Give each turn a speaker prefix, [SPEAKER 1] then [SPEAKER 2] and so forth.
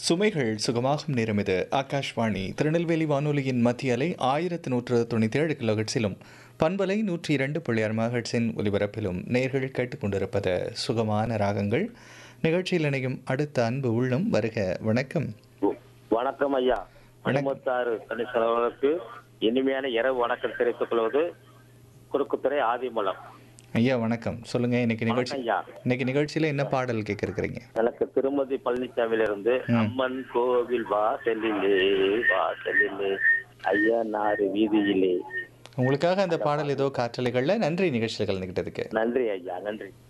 [SPEAKER 1] சுமைகள் சுகமாகும் நேரம் இது ஆகாஷ்வாணி திருநெல்வேலி வானொலியின் மத்திய அலை ஆயிரத்து நூற்று தொண்ணூற்றி ஏழு கிலோஹெட்ஸிலும் பண்பலை நூற்றி இரண்டு புள்ளி ஆறு மகட்ஸின் ஒலிபரப்பிலும் நேர்கள் கேட்டுக்கொண்டிருப்பது சுகமான ராகங்கள் நிகழ்ச்சியில் இணையும் அடுத்த அன்பு உள்ளம் வருக வணக்கம்
[SPEAKER 2] வணக்கம் ஐயா மணிமுத்தாறு கணேசன் அவர்களுக்கு இனிமையான இரவு வணக்கம் தெரிவித்துக் கொள்வது குறுக்குத்துறை ஆதிமூலம்
[SPEAKER 1] ஐயா வணக்கம் சொல்லுங்க இன்னைக்கு நிகழ்ச்சி
[SPEAKER 2] வணக்கம் ஐயா
[SPEAKER 1] இன்னைக்கு நிகழ்ச்சியில என்ன பாடல் கேட்க இருக்கிறீங்க
[SPEAKER 2] எனக்கு திருமதி பழனிசாமியிலிருந்து அம்மன் கோவில் வாசலிலே வாசலிலே ஐயா நாறு வீதியிலே
[SPEAKER 1] உங்களுக்காக அந்த பாடல் ஏதோ காற்றலைகள்ல நன்றி நிகழ்ச்சியில் கலந்துக்கிட்டதுக்கு
[SPEAKER 2] நன்றி ஐயா நன்றி